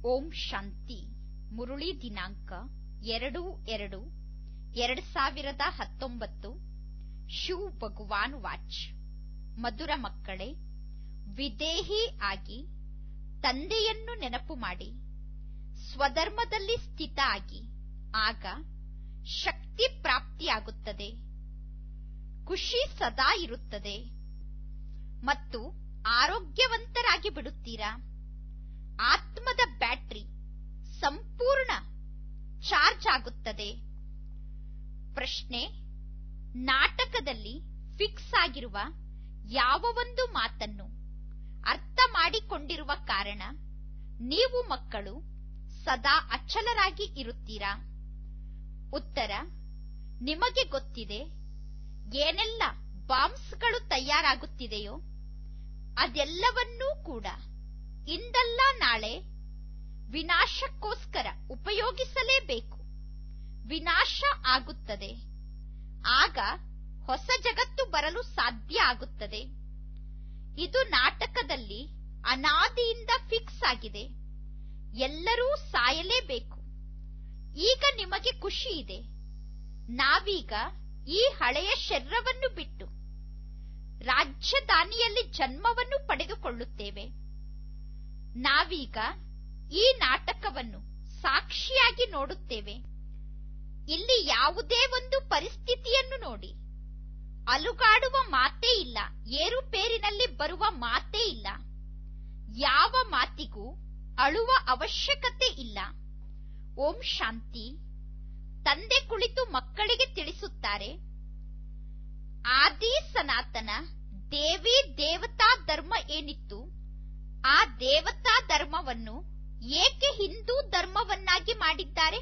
ಓಂ ಶಾಂತಿ ಮುರುಳಿ ದಿನಾಂಕ ಎರಡು ಎರಡು ಎರಡು ಸಾವಿರದ ಹತ್ತೊಂಬತ್ತು ಶಿವ್ ಭಗವಾನ್ ವಾಚ್ ಮಧುರ ಮಕ್ಕಳೇ ವಿದೇಹಿ ಆಗಿ ತಂದೆಯನ್ನು ನೆನಪು ಮಾಡಿ ಸ್ವಧರ್ಮದಲ್ಲಿ ಸ್ಥಿತ ಆಗಿ ಆಗ ಶಕ್ತಿ ಪ್ರಾಪ್ತಿಯಾಗುತ್ತದೆ ಖುಷಿ ಸದಾ ಇರುತ್ತದೆ ಮತ್ತು ಆರೋಗ್ಯವಂತರಾಗಿ ಬಿಡುತ್ತೀರಾ ಆತ್ಮದ ಬ್ಯಾಟರಿ ಸಂಪೂರ್ಣ ಚಾರ್ಜ್ ಆಗುತ್ತದೆ ಪ್ರಶ್ನೆ ನಾಟಕದಲ್ಲಿ ಫಿಕ್ಸ್ ಆಗಿರುವ ಯಾವ ಒಂದು ಮಾತನ್ನು ಅರ್ಥ ಮಾಡಿಕೊಂಡಿರುವ ಕಾರಣ ನೀವು ಮಕ್ಕಳು ಸದಾ ಅಚಲರಾಗಿ ಇರುತ್ತೀರಾ ಉತ್ತರ ನಿಮಗೆ ಗೊತ್ತಿದೆ ಏನೆಲ್ಲ ಬಾಂಬ್ಸ್ಗಳು ತಯಾರಾಗುತ್ತಿದೆಯೋ ಅದೆಲ್ಲವನ್ನೂ ಕೂಡ ಇಂದಲ್ಲ ನಾಳೆ ವಿನಾಶಕ್ಕೋಸ್ಕರ ಉಪಯೋಗಿಸಲೇಬೇಕು ವಿನಾಶ ಆಗುತ್ತದೆ ಆಗ ಹೊಸ ಜಗತ್ತು ಬರಲು ಸಾಧ್ಯ ಆಗುತ್ತದೆ ಇದು ನಾಟಕದಲ್ಲಿ ಅನಾದಿಯಿಂದ ಫಿಕ್ಸ್ ಆಗಿದೆ ಎಲ್ಲರೂ ಸಾಯಲೇಬೇಕು ಈಗ ನಿಮಗೆ ಖುಷಿ ಇದೆ ನಾವೀಗ ಈ ಹಳೆಯ ಶರೀರವನ್ನು ಬಿಟ್ಟು ರಾಜಧಾನಿಯಲ್ಲಿ ಜನ್ಮವನ್ನು ಪಡೆದುಕೊಳ್ಳುತ್ತೇವೆ ನಾವೀಗ ಈ ನಾಟಕವನ್ನು ಸಾಕ್ಷಿಯಾಗಿ ನೋಡುತ್ತೇವೆ ಇಲ್ಲಿ ಯಾವುದೇ ಒಂದು ಪರಿಸ್ಥಿತಿಯನ್ನು ನೋಡಿ ಅಲುಗಾಡುವ ಮಾತೇ ಇಲ್ಲ ಏರುಪೇರಿನಲ್ಲಿ ಬರುವ ಮಾತೇ ಇಲ್ಲ ಯಾವ ಮಾತಿಗೂ ಅಳುವ ಅವಶ್ಯಕತೆ ಇಲ್ಲ ಓಂ ಶಾಂತಿ ತಂದೆ ಕುಳಿತು ಮಕ್ಕಳಿಗೆ ತಿಳಿಸುತ್ತಾರೆ ಆದಿ ಸನಾತನ ದೇವಿ ದೇವತಾ ಧರ್ಮ ಏನಿತ್ತು ಆ ದೇವತಾ ಧರ್ಮವನ್ನು ಏಕೆ ಹಿಂದೂ ಧರ್ಮವನ್ನಾಗಿ ಮಾಡಿದ್ದಾರೆ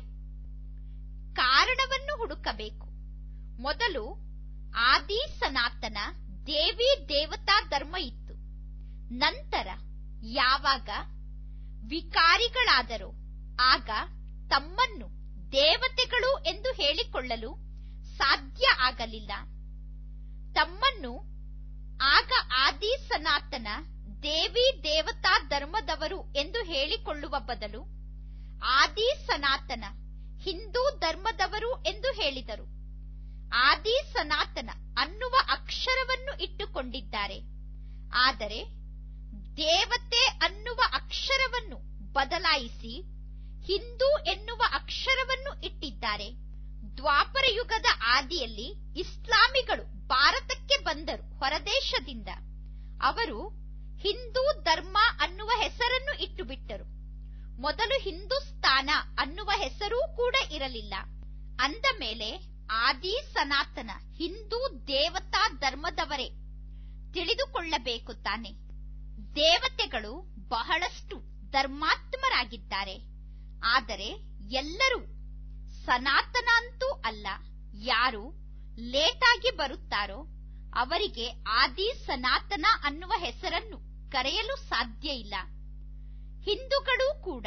ಕಾರಣವನ್ನು ಹುಡುಕಬೇಕು ಮೊದಲು ಆದಿ ಸನಾತನ ದೇವಿ ದೇವತಾ ಧರ್ಮ ಇತ್ತು ನಂತರ ಯಾವಾಗ ವಿಕಾರಿಗಳಾದರೋ ಆಗ ತಮ್ಮನ್ನು ದೇವತೆಗಳು ಎಂದು ಹೇಳಿಕೊಳ್ಳಲು ಸಾಧ್ಯ ಆಗಲಿಲ್ಲ ತಮ್ಮನ್ನು ಆಗ ಆದಿ ಸನಾತನ ದೇವಿ ದೇವತಾ ಧರ್ಮದವರು ಎಂದು ಹೇಳಿಕೊಳ್ಳುವ ಬದಲು ಆದಿ ಸನಾತನ ಹಿಂದೂ ಧರ್ಮದವರು ಎಂದು ಹೇಳಿದರು ಆದಿ ಸನಾತನ ಅನ್ನುವ ಅಕ್ಷರವನ್ನು ಇಟ್ಟುಕೊಂಡಿದ್ದಾರೆ ಆದರೆ ದೇವತೆ ಅನ್ನುವ ಅಕ್ಷರವನ್ನು ಬದಲಾಯಿಸಿ ಹಿಂದೂ ಎನ್ನುವ ಅಕ್ಷರವನ್ನು ಇಟ್ಟಿದ್ದಾರೆ ದ್ವಾಪರ ಯುಗದ ಆದಿಯಲ್ಲಿ ಇಸ್ಲಾಮಿಗಳು ಭಾರತಕ್ಕೆ ಬಂದರು ಹೊರದೇಶದಿಂದ ಅವರು ಹಿಂದೂ ಧರ್ಮ ಅನ್ನುವ ಹೆಸರನ್ನು ಇಟ್ಟು ಬಿಟ್ಟರು ಮೊದಲು ಹಿಂದೂಸ್ತಾನ ಅನ್ನುವ ಹೆಸರೂ ಕೂಡ ಇರಲಿಲ್ಲ ಅಂದ ಮೇಲೆ ಆದಿ ಸನಾತನ ಹಿಂದೂ ದೇವತಾ ಧರ್ಮದವರೇ ತಿಳಿದುಕೊಳ್ಳಬೇಕು ತಾನೆ ದೇವತೆಗಳು ಬಹಳಷ್ಟು ಧರ್ಮಾತ್ಮರಾಗಿದ್ದಾರೆ ಆದರೆ ಎಲ್ಲರೂ ಸನಾತನ ಅಂತೂ ಅಲ್ಲ ಯಾರು ಲೇಟಾಗಿ ಬರುತ್ತಾರೋ ಅವರಿಗೆ ಆದಿ ಸನಾತನ ಅನ್ನುವ ಹೆಸರನ್ನು ಕರೆಯಲು ಸಾಧ್ಯ ಇಲ್ಲ ಹಿಂದೂಗಳು ಕೂಡ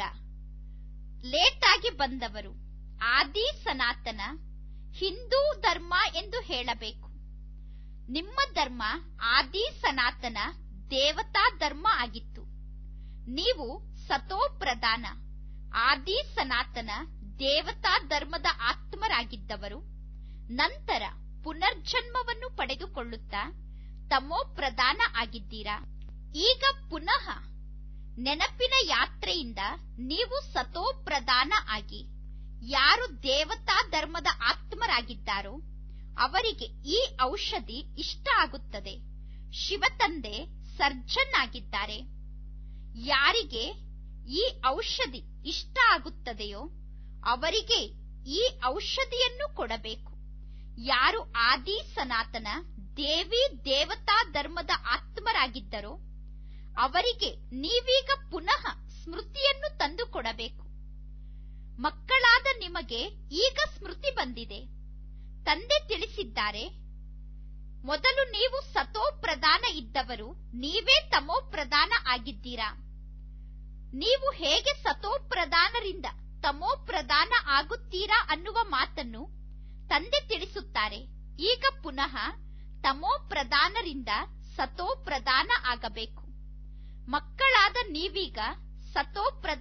ಲೇಟಾಗಿ ಬಂದವರು ಆದಿ ಸನಾತನ ಹಿಂದೂ ಧರ್ಮ ಎಂದು ಹೇಳಬೇಕು ನಿಮ್ಮ ಧರ್ಮ ಆದಿ ಸನಾತನ ದೇವತಾ ಧರ್ಮ ಆಗಿತ್ತು ನೀವು ಸತೋ ಪ್ರಧಾನ ಆದಿ ಸನಾತನ ದೇವತಾ ಧರ್ಮದ ಆತ್ಮರಾಗಿದ್ದವರು ನಂತರ ಪುನರ್ಜನ್ಮವನ್ನು ಪಡೆದುಕೊಳ್ಳುತ್ತಾ ತಮೋ ಪ್ರಧಾನ ಆಗಿದ್ದೀರಾ ಈಗ ಪುನಃ ನೆನಪಿನ ಯಾತ್ರೆಯಿಂದ ನೀವು ಸತೋ ಪ್ರಧಾನ ಆಗಿ ಯಾರು ದೇವತಾ ಧರ್ಮದ ಆತ್ಮರಾಗಿದ್ದಾರೋ ಅವರಿಗೆ ಈ ಔಷಧಿ ಇಷ್ಟ ಆಗುತ್ತದೆ ಶಿವತಂದೆ ಸರ್ಜನ್ ಆಗಿದ್ದಾರೆ ಯಾರಿಗೆ ಈ ಔಷಧಿ ಇಷ್ಟ ಆಗುತ್ತದೆಯೋ ಅವರಿಗೆ ಈ ಔಷಧಿಯನ್ನು ಕೊಡಬೇಕು ಯಾರು ಆದಿ ಸನಾತನ ದೇವಿ ದೇವತಾ ಧರ್ಮದ ಆತ್ಮರಾಗಿದ್ದರೋ ಅವರಿಗೆ ನೀವೀಗ ಪುನಃ ಸ್ಮೃತಿಯನ್ನು ತಂದು ಕೊಡಬೇಕು ಮಕ್ಕಳಾದ ನಿಮಗೆ ಈಗ ಸ್ಮೃತಿ ಬಂದಿದೆ ತಂದೆ ತಿಳಿಸಿದ್ದಾರೆ ಮೊದಲು ನೀವು ಸತೋ ಪ್ರಧಾನ ಇದ್ದವರು ನೀವೇ ತಮೋ ಪ್ರಧಾನ ಆಗಿದ್ದೀರಾ ನೀವು ಹೇಗೆ ಸತೋ ಪ್ರಧಾನರಿಂದ ತಮೋ ಪ್ರಧಾನ ಆಗುತ್ತೀರಾ ಅನ್ನುವ ಮಾತನ್ನು ತಂದೆ ತಿಳಿಸುತ್ತಾರೆ ಈಗ ಪುನಃ ತಮೋ ಪ್ರಧಾನರಿಂದ ಸತೋ ಪ್ರಧಾನ ಆಗಬೇಕು ಮಕ್ಕಳಾದ ನೀವೀಗ ಸತೋ ಪ್ರಧಾನ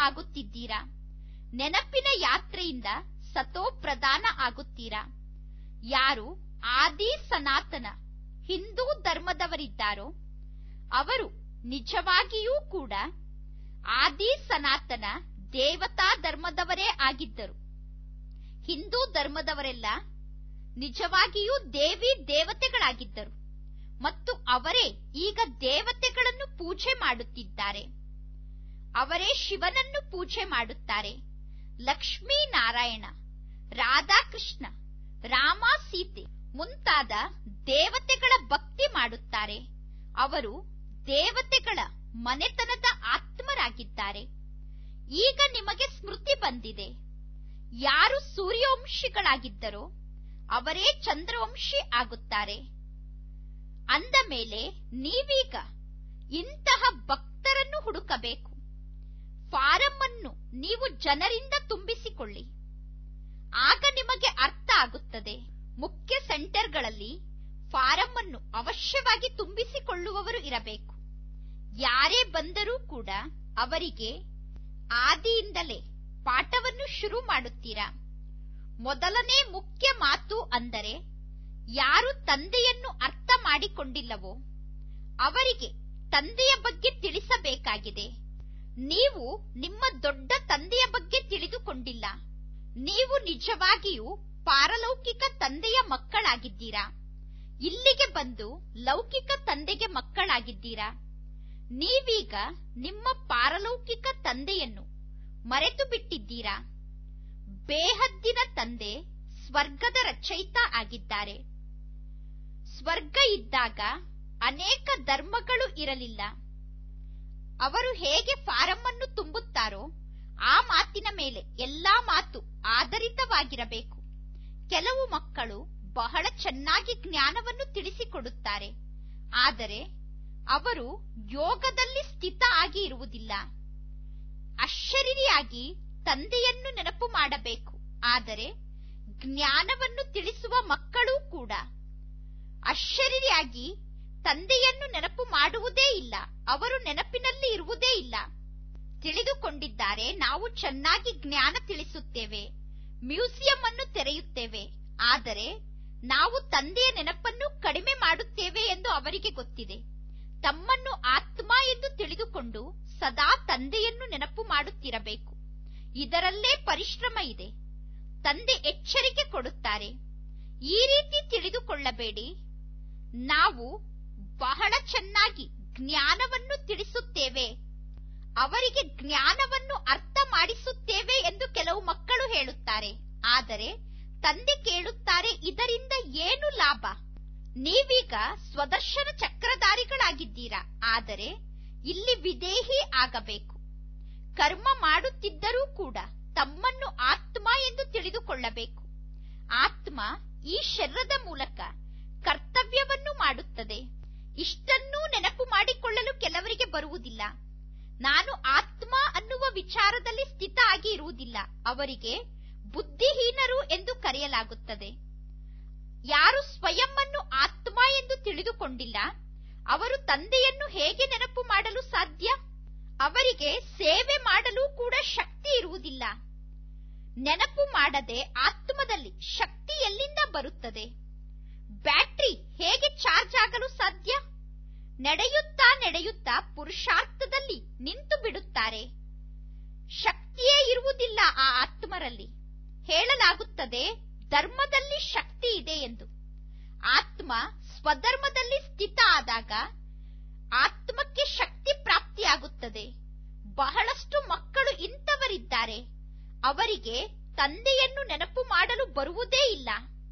ಆಗುತ್ತಿದ್ದೀರಾ ನೆನಪಿನ ಯಾತ್ರೆಯಿಂದ ಸತೋ ಪ್ರಧಾನ ಆಗುತ್ತೀರಾ ಯಾರು ಆದಿ ಸನಾತನ ಹಿಂದೂ ಧರ್ಮದವರಿದ್ದಾರೋ ಅವರು ನಿಜವಾಗಿಯೂ ಕೂಡ ಆದಿ ಸನಾತನ ದೇವತಾ ಧರ್ಮದವರೇ ಆಗಿದ್ದರು ಹಿಂದೂ ಧರ್ಮದವರೆಲ್ಲ ನಿಜವಾಗಿಯೂ ದೇವಿ ದೇವತೆಗಳಾಗಿದ್ದರು ಮತ್ತು ಅವರೇ ಈಗ ದೇವತೆಗಳನ್ನು ಪೂಜೆ ಮಾಡುತ್ತಿದ್ದಾರೆ ಅವರೇ ಶಿವನನ್ನು ಪೂಜೆ ಮಾಡುತ್ತಾರೆ ಲಕ್ಷ್ಮೀ ನಾರಾಯಣ ರಾಧಾಕೃಷ್ಣ ರಾಮ ಸೀತೆ ಮುಂತಾದ ದೇವತೆಗಳ ಭಕ್ತಿ ಮಾಡುತ್ತಾರೆ ಅವರು ದೇವತೆಗಳ ಮನೆತನದ ಆತ್ಮರಾಗಿದ್ದಾರೆ ಈಗ ನಿಮಗೆ ಸ್ಮೃತಿ ಬಂದಿದೆ ಯಾರು ಸೂರ್ಯವಂಶಿಗಳಾಗಿದ್ದರೋ ಅವರೇ ಚಂದ್ರವಂಶಿ ಆಗುತ್ತಾರೆ ಅಂದ ಮೇಲೆ ನೀವೀಗ ಇಂತಹ ಭಕ್ತರನ್ನು ಹುಡುಕಬೇಕು ಫಾರಂ ಅನ್ನು ನೀವು ಜನರಿಂದ ತುಂಬಿಸಿಕೊಳ್ಳಿ ಆಗ ನಿಮಗೆ ಅರ್ಥ ಆಗುತ್ತದೆ ಮುಖ್ಯ ಸೆಂಟರ್ಗಳಲ್ಲಿ ಫಾರಂ ಅನ್ನು ಅವಶ್ಯವಾಗಿ ತುಂಬಿಸಿಕೊಳ್ಳುವವರು ಇರಬೇಕು ಯಾರೇ ಬಂದರೂ ಕೂಡ ಅವರಿಗೆ ಆದಿಯಿಂದಲೇ ಪಾಠವನ್ನು ಶುರು ಮಾಡುತ್ತೀರಾ ಮೊದಲನೇ ಮುಖ್ಯ ಮಾತು ಅಂದರೆ ಯಾರು ತಂದೆಯನ್ನು ಅರ್ಥ ಮಾಡಿಕೊಂಡಿಲ್ಲವೋ ಅವರಿಗೆ ತಂದೆಯ ಬಗ್ಗೆ ತಿಳಿಸಬೇಕಾಗಿದೆ ನೀವು ನಿಮ್ಮ ದೊಡ್ಡ ತಂದೆಯ ಬಗ್ಗೆ ತಿಳಿದುಕೊಂಡಿಲ್ಲ ನೀವು ನಿಜವಾಗಿಯೂ ಪಾರಲೌಕಿಕ ತಂದೆಯ ಮಕ್ಕಳಾಗಿದ್ದೀರಾ ಇಲ್ಲಿಗೆ ಬಂದು ಲೌಕಿಕ ತಂದೆಗೆ ಮಕ್ಕಳಾಗಿದ್ದೀರಾ ನೀವೀಗ ನಿಮ್ಮ ಪಾರಲೌಕಿಕ ತಂದೆಯನ್ನು ಮರೆತು ಬಿಟ್ಟಿದ್ದೀರಾ ಬೇಹದ್ದಿನ ತಂದೆ ಸ್ವರ್ಗದ ರಚಯಿತ ಆಗಿದ್ದಾರೆ ಸ್ವರ್ಗ ಇದ್ದಾಗ ಅನೇಕ ಧರ್ಮಗಳು ಇರಲಿಲ್ಲ ಅವರು ಹೇಗೆ ಫಾರಂ ಅನ್ನು ತುಂಬುತ್ತಾರೋ ಆ ಮಾತಿನ ಮೇಲೆ ಎಲ್ಲಾ ಮಾತು ಆಧಾರಿತವಾಗಿರಬೇಕು ಕೆಲವು ಮಕ್ಕಳು ಬಹಳ ಚೆನ್ನಾಗಿ ಜ್ಞಾನವನ್ನು ತಿಳಿಸಿಕೊಡುತ್ತಾರೆ ಆದರೆ ಅವರು ಯೋಗದಲ್ಲಿ ಸ್ಥಿತ ಆಗಿ ಇರುವುದಿಲ್ಲ ಅಶರೀರಿಯಾಗಿ ತಂದೆಯನ್ನು ನೆನಪು ಮಾಡಬೇಕು ಆದರೆ ಜ್ಞಾನವನ್ನು ತಿಳಿಸುವ ಮಕ್ಕಳೂ ಕೂಡ ಅಶರೀರಿಯಾಗಿ ತಂದೆಯನ್ನು ನೆನಪು ಮಾಡುವುದೇ ಇಲ್ಲ ಅವರು ನೆನಪಿನಲ್ಲಿ ಇರುವುದೇ ಇಲ್ಲ ತಿಳಿದುಕೊಂಡಿದ್ದಾರೆ ನಾವು ಚೆನ್ನಾಗಿ ಜ್ಞಾನ ತಿಳಿಸುತ್ತೇವೆ ಮ್ಯೂಸಿಯಂ ಅನ್ನು ತೆರೆಯುತ್ತೇವೆ ಆದರೆ ನಾವು ತಂದೆಯ ನೆನಪನ್ನು ಕಡಿಮೆ ಮಾಡುತ್ತೇವೆ ಎಂದು ಅವರಿಗೆ ಗೊತ್ತಿದೆ ತಮ್ಮನ್ನು ಆತ್ಮ ಎಂದು ತಿಳಿದುಕೊಂಡು ಸದಾ ತಂದೆಯನ್ನು ನೆನಪು ಮಾಡುತ್ತಿರಬೇಕು ಇದರಲ್ಲೇ ಪರಿಶ್ರಮ ಇದೆ ತಂದೆ ಎಚ್ಚರಿಕೆ ಕೊಡುತ್ತಾರೆ ಈ ರೀತಿ ತಿಳಿದುಕೊಳ್ಳಬೇಡಿ ನಾವು ಬಹಳ ಚೆನ್ನಾಗಿ ಜ್ಞಾನವನ್ನು ತಿಳಿಸುತ್ತೇವೆ ಅವರಿಗೆ ಜ್ಞಾನವನ್ನು ಅರ್ಥ ಮಾಡಿಸುತ್ತೇವೆ ಎಂದು ಕೆಲವು ಮಕ್ಕಳು ಹೇಳುತ್ತಾರೆ ಆದರೆ ತಂದೆ ಕೇಳುತ್ತಾರೆ ಇದರಿಂದ ಏನು ಲಾಭ ನೀವೀಗ ಸ್ವದರ್ಶನ ಚಕ್ರಧಾರಿಗಳಾಗಿದ್ದೀರಾ ಆದರೆ ಇಲ್ಲಿ ವಿದೇಹಿ ಆಗಬೇಕು ಕರ್ಮ ಮಾಡುತ್ತಿದ್ದರೂ ಕೂಡ ತಮ್ಮನ್ನು ಆತ್ಮ ಎಂದು ತಿಳಿದುಕೊಳ್ಳಬೇಕು ಆತ್ಮ ಈ ಶರೀರದ ಮೂಲಕ ಕರ್ತವ್ಯವನ್ನು ಮಾಡುತ್ತದೆ ಇಷ್ಟನ್ನೂ ನೆನಪು ಮಾಡಿಕೊಳ್ಳಲು ಕೆಲವರಿಗೆ ಬರುವುದಿಲ್ಲ ನಾನು ಆತ್ಮ ಅನ್ನುವ ವಿಚಾರದಲ್ಲಿ ಸ್ಥಿತ ಆಗಿ ಇರುವುದಿಲ್ಲ ಅವರಿಗೆ ಬುದ್ಧಿಹೀನರು ಎಂದು ಕರೆಯಲಾಗುತ್ತದೆ ಯಾರು ಸ್ವಯಂ ಅನ್ನು ಆತ್ಮ ಎಂದು ತಿಳಿದುಕೊಂಡಿಲ್ಲ ಅವರು ತಂದೆಯನ್ನು ಹೇಗೆ ನೆನಪು ಮಾಡಲು ಸಾಧ್ಯ ಅವರಿಗೆ ಸೇವೆ ಮಾಡಲು ಕೂಡ ಶಕ್ತಿ ಇರುವುದಿಲ್ಲ ನೆನಪು ಮಾಡದೆ ಆತ್ಮದಲ್ಲಿ ಶಕ್ತಿ ಎಲ್ಲಿಂದ ಬರುತ್ತದೆ ಬ್ಯಾಟ್ರಿ ಹೇಗೆ ಚಾರ್ಜ್ ಆಗಲು ಸಾಧ್ಯ ನಡೆಯುತ್ತಾ ನಡೆಯುತ್ತಾ ಪುರುಷಾರ್ಥದಲ್ಲಿ ನಿಂತು ಬಿಡುತ್ತಾರೆ ಶಕ್ತಿಯೇ ಇರುವುದಿಲ್ಲ ಆ ಆತ್ಮರಲ್ಲಿ ಹೇಳಲಾಗುತ್ತದೆ ಧರ್ಮದಲ್ಲಿ ಶಕ್ತಿ ಇದೆ ಎಂದು ಆತ್ಮ ಸ್ವಧರ್ಮದಲ್ಲಿ ಸ್ಥಿತ ಆದಾಗ ಆತ್ಮಕ್ಕೆ ಶಕ್ತಿ ಪ್ರಾಪ್ತಿಯಾಗುತ್ತದೆ ಬಹಳಷ್ಟು ಮಕ್ಕಳು ಇಂಥವರಿದ್ದಾರೆ ಅವರಿಗೆ ತಂದೆಯನ್ನು ನೆನಪು ಮಾಡಲು ಬರುವುದೇ ಇಲ್ಲ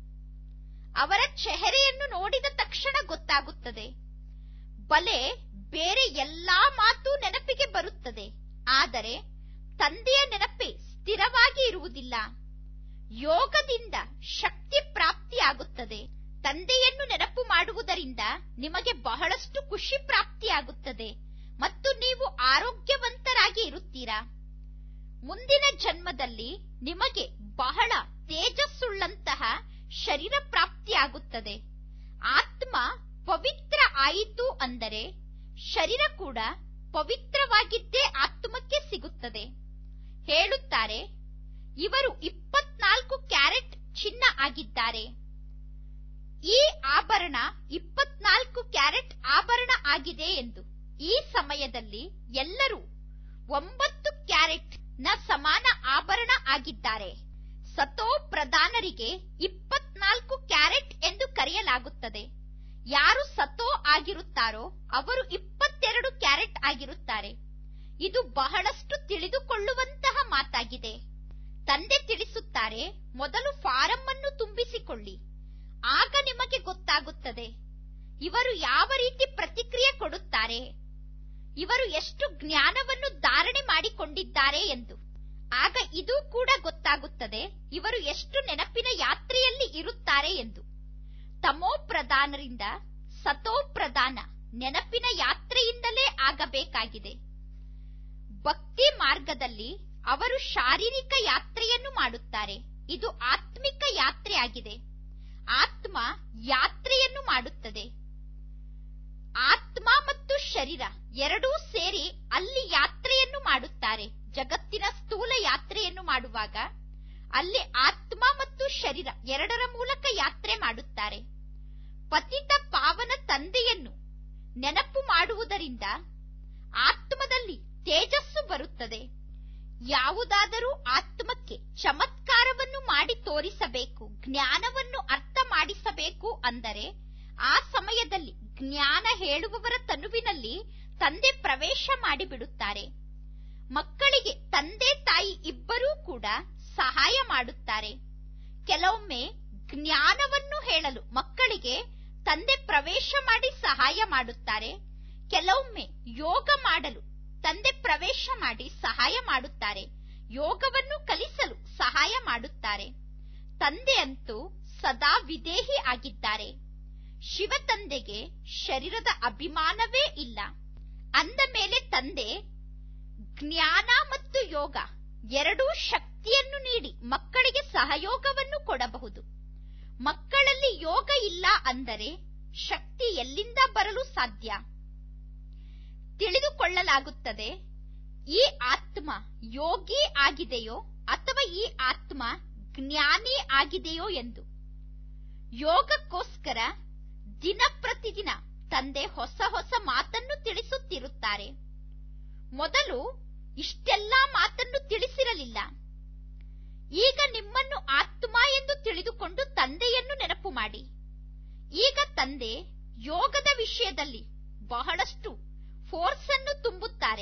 ಅವರ ಚೆಹರೆಯನ್ನು ನೋಡಿದ ತಕ್ಷಣ ಗೊತ್ತಾಗುತ್ತದೆ ಬಲೆ ಬೇರೆ ಎಲ್ಲಾ ಮಾತು ನೆನಪಿಗೆ ಬರುತ್ತದೆ ಆದರೆ ತಂದೆಯ ನೆನಪೇ ಸ್ಥಿರವಾಗಿ ಇರುವುದಿಲ್ಲ ಯೋಗದಿಂದ ಶಕ್ತಿ ಪ್ರಾಪ್ತಿಯಾಗುತ್ತದೆ ತಂದೆಯನ್ನು ನೆನಪು ಮಾಡುವುದರಿಂದ ನಿಮಗೆ ಬಹಳಷ್ಟು ಖುಷಿ ಪ್ರಾಪ್ತಿಯಾಗುತ್ತದೆ ಮತ್ತು ನೀವು ಆರೋಗ್ಯವಂತರಾಗಿ ಇರುತ್ತೀರಾ ಮುಂದಿನ ಜನ್ಮದಲ್ಲಿ ನಿಮಗೆ ಬಹಳ ತೇಜಸ್ಸುಳ್ಳಂತಹ ಶರೀರ ಪ್ರಾಪ್ತಿಯಾಗುತ್ತದೆ ಆತ್ಮ ಪವಿತ್ರ ಆಯಿತು ಅಂದರೆ ಶರೀರ ಕೂಡ ಪವಿತ್ರವಾಗಿದ್ದೇ ಆತ್ಮಕ್ಕೆ ಸಿಗುತ್ತದೆ ಹೇಳುತ್ತಾರೆ ಇವರು ಇಪ್ಪತ್ನಾಲ್ಕು ಕ್ಯಾರೆಟ್ ಚಿನ್ನ ಆಗಿದ್ದಾರೆ ಈ ಆಭರಣ ಇಪ್ಪತ್ನಾಲ್ಕು ಕ್ಯಾರೆಟ್ ಆಭರಣ ಆಗಿದೆ ಎಂದು ಈ ಸಮಯದಲ್ಲಿ ಎಲ್ಲರೂ ಒಂಬತ್ತು ಕ್ಯಾರೆಟ್ ನ ಸಮಾನ ಆಭರಣ ಆಗಿದ್ದಾರೆ ಸತೋ ಪ್ರಧಾನರಿಗೆ ಇಪ್ಪತ್ನಾಲ್ಕು ಕ್ಯಾರೆಟ್ ಎಂದು ಕರೆಯಲಾಗುತ್ತದೆ ಯಾರು ಸತೋ ಆಗಿರುತ್ತಾರೋ ಅವರು ಇಪ್ಪತ್ತೆರಡು ಕ್ಯಾರೆಟ್ ಆಗಿರುತ್ತಾರೆ ಇದು ಬಹಳಷ್ಟು ತಿಳಿದುಕೊಳ್ಳುವಂತಹ ಮಾತಾಗಿದೆ ತಂದೆ ತಿಳಿಸುತ್ತಾರೆ ಮೊದಲು ಫಾರಂ ಅನ್ನು ತುಂಬಿಸಿಕೊಳ್ಳಿ ಆಗ ನಿಮಗೆ ಗೊತ್ತಾಗುತ್ತದೆ ಇವರು ಯಾವ ರೀತಿ ಪ್ರತಿಕ್ರಿಯೆ ಕೊಡುತ್ತಾರೆ ಇವರು ಎಷ್ಟು ಜ್ಞಾನವನ್ನು ಧಾರಣೆ ಮಾಡಿಕೊಂಡಿದ್ದಾರೆ ಎಂದು ಆಗ ಇದು ಕೂಡ ಗೊತ್ತಾಗುತ್ತದೆ ಇವರು ಎಷ್ಟು ನೆನಪಿನ ಯಾತ್ರೆಯಲ್ಲಿ ಇರುತ್ತಾರೆ ಎಂದು ತಮೋ ಪ್ರಧಾನರಿಂದ ಸತೋ ಪ್ರಧಾನ ನೆನಪಿನ ಯಾತ್ರೆಯಿಂದಲೇ ಆಗಬೇಕಾಗಿದೆ ಭಕ್ತಿ ಮಾರ್ಗದಲ್ಲಿ ಅವರು ಶಾರೀರಿಕ ಯಾತ್ರೆಯನ್ನು ಮಾಡುತ್ತಾರೆ ಇದು ಆತ್ಮಿಕ ಯಾತ್ರೆಯಾಗಿದೆ ಆತ್ಮ ಯಾತ್ರೆಯನ್ನು ಮಾಡುತ್ತದೆ ಆತ್ಮ ಮತ್ತು ಶರೀರ ಎರಡೂ ಸೇರಿ ಅಲ್ಲಿ ಯಾತ್ರೆಯನ್ನು ಮಾಡುತ್ತಾರೆ ಜಗತ್ತಿನ ಸ್ಥೂಲ ಯಾತ್ರೆಯನ್ನು ಮಾಡುವಾಗ ಅಲ್ಲಿ ಆತ್ಮ ಮತ್ತು ಶರೀರ ಎರಡರ ಮೂಲಕ ಯಾತ್ರೆ ಮಾಡುತ್ತಾರೆ ಪತಿತ ಪಾವನ ತಂದೆಯನ್ನು ನೆನಪು ಮಾಡುವುದರಿಂದ ಆತ್ಮದಲ್ಲಿ ತೇಜಸ್ಸು ಬರುತ್ತದೆ ಯಾವುದಾದರೂ ಆತ್ಮಕ್ಕೆ ಚಮತ್ಕಾರವನ್ನು ಮಾಡಿ ತೋರಿಸಬೇಕು ಜ್ಞಾನವನ್ನು ಅರ್ಥ ಮಾಡಿಸಬೇಕು ಅಂದರೆ ಆ ಸಮಯದಲ್ಲಿ ಜ್ಞಾನ ಹೇಳುವವರ ತನುವಿನಲ್ಲಿ ತಂದೆ ಪ್ರವೇಶ ಮಾಡಿಬಿಡುತ್ತಾರೆ ಮಕ್ಕಳಿಗೆ ತಂದೆ ತಾಯಿ ಇಬ್ಬರೂ ಕೂಡ ಸಹಾಯ ಮಾಡುತ್ತಾರೆ ಕೆಲವೊಮ್ಮೆ ಜ್ಞಾನವನ್ನು ಹೇಳಲು ಮಕ್ಕಳಿಗೆ ತಂದೆ ಪ್ರವೇಶ ಮಾಡಿ ಸಹಾಯ ಮಾಡುತ್ತಾರೆ ಕೆಲವೊಮ್ಮೆ ಯೋಗ ಮಾಡಲು ತಂದೆ ಪ್ರವೇಶ ಮಾಡಿ ಸಹಾಯ ಮಾಡುತ್ತಾರೆ ಯೋಗವನ್ನು ಕಲಿಸಲು ಸಹಾಯ ಮಾಡುತ್ತಾರೆ ತಂದೆ ಅಂತೂ ಸದಾ ವಿದೇಹಿ ಆಗಿದ್ದಾರೆ ಶಿವ ತಂದೆಗೆ ಶರೀರದ ಅಭಿಮಾನವೇ ಇಲ್ಲ ಅಂದ ಮೇಲೆ ತಂದೆ ಜ್ಞಾನ ಮತ್ತು ಯೋಗ ಎರಡೂ ಶಕ್ತಿಯನ್ನು ನೀಡಿ ಮಕ್ಕಳಿಗೆ ಸಹಯೋಗವನ್ನು ಕೊಡಬಹುದು ಮಕ್ಕಳಲ್ಲಿ ಯೋಗ ಇಲ್ಲ ಅಂದರೆ ಶಕ್ತಿ ಎಲ್ಲಿಂದ ಬರಲು ಸಾಧ್ಯ ತಿಳಿದುಕೊಳ್ಳಲಾಗುತ್ತದೆ ಈ ಆತ್ಮ ಯೋಗಿ ಆಗಿದೆಯೋ ಅಥವಾ ಈ ಆತ್ಮ ಜ್ಞಾನಿ ಆಗಿದೆಯೋ ಎಂದು ಯೋಗಕ್ಕೋಸ್ಕರ ದಿನ ಪ್ರತಿದಿನ ತಂದೆ ಹೊಸ ಹೊಸ ಮಾತನ್ನು ತಿಳಿಸುತ್ತಿರುತ್ತಾರೆ ಮೊದಲು ಇಷ್ಟೆಲ್ಲಾ ಮಾತನ್ನು ತಿಳಿಸಿರಲಿಲ್ಲ ಈಗ ನಿಮ್ಮನ್ನು ಆತ್ಮ ಎಂದು ತಿಳಿದುಕೊಂಡು ತಂದೆಯನ್ನು ನೆನಪು ಮಾಡಿ ಈಗ ತಂದೆ ಯೋಗದ ವಿಷಯದಲ್ಲಿ ಬಹಳಷ್ಟು ಫೋರ್ಸ್ ಅನ್ನು ತುಂಬುತ್ತಾರೆ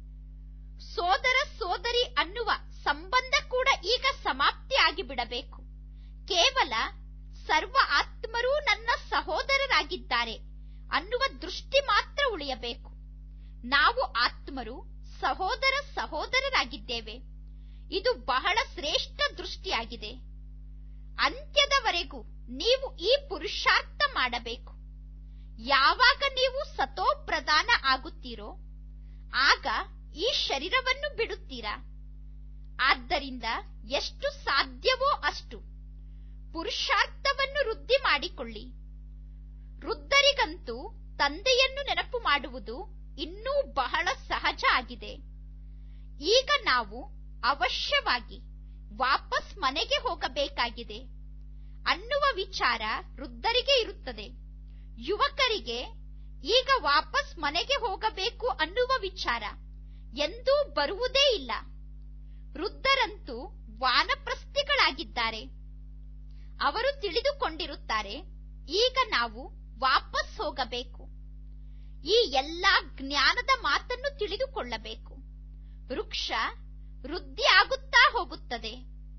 ಸೋದರ ಸೋದರಿ ಅನ್ನುವ ಸಂಬಂಧ ಕೂಡ ಈಗ ಸಮಾಪ್ತಿ ಆಗಿಬಿಡಬೇಕು ಕೇವಲ ಸರ್ವ ಆತ್ಮರೂ ನನ್ನ ಸಹೋದರರಾಗಿದ್ದಾರೆ ಅನ್ನುವ ದೃಷ್ಟಿ ಮಾತ್ರ ಉಳಿಯಬೇಕು ನಾವು ಆತ್ಮರು ಸಹೋದರ ಸಹೋದರರಾಗಿದ್ದೇವೆ ಇದು ಬಹಳ ಶ್ರೇಷ್ಠ ದೃಷ್ಟಿಯಾಗಿದೆ ಅಂತ್ಯದವರೆಗೂ ನೀವು ಈ ಪುರುಷಾರ್ಥ ಮಾಡಬೇಕು ಯಾವಾಗ ನೀವು ಸತೋ ಪ್ರಧಾನ ಆಗುತ್ತೀರೋ ಆಗ ಈ ಶರೀರವನ್ನು ಬಿಡುತ್ತೀರಾ ಆದ್ದರಿಂದ ಎಷ್ಟು ಸಾಧ್ಯವೋ ಅಷ್ಟು ಪುರುಷಾರ್ಥವನ್ನು ವೃದ್ಧಿ ಮಾಡಿಕೊಳ್ಳಿ ವೃದ್ಧರಿಗಂತೂ ತಂದೆಯನ್ನು ನೆನಪು ಮಾಡುವುದು ಇನ್ನೂ ಬಹಳ ಸಹಜ ಆಗಿದೆ ಈಗ ನಾವು ಅವಶ್ಯವಾಗಿ ವಾಪಸ್ ಮನೆಗೆ ಹೋಗಬೇಕಾಗಿದೆ ಅನ್ನುವ ವಿಚಾರ ವೃದ್ಧರಿಗೆ ಇರುತ್ತದೆ ಯುವಕರಿಗೆ ಈಗ ವಾಪಸ್ ಮನೆಗೆ ಹೋಗಬೇಕು ಅನ್ನುವ ವಿಚಾರ ಎಂದೂ ಬರುವುದೇ ಇಲ್ಲ ವೃದ್ಧರಂತೂ ವಾನಪ್ರಸ್ಥಿಗಳಾಗಿದ್ದಾರೆ ಅವರು ತಿಳಿದುಕೊಂಡಿರುತ್ತಾರೆ ಈಗ ನಾವು ವಾಪಸ್ ಹೋಗಬೇಕು ಈ ಎಲ್ಲಾ ಜ್ಞಾನದ ಮಾತನ್ನು ತಿಳಿದುಕೊಳ್ಳಬೇಕು ವೃಕ್ಷ ವೃದ್ಧಿ ಆಗುತ್ತಾ ಹೋಗುತ್ತದೆ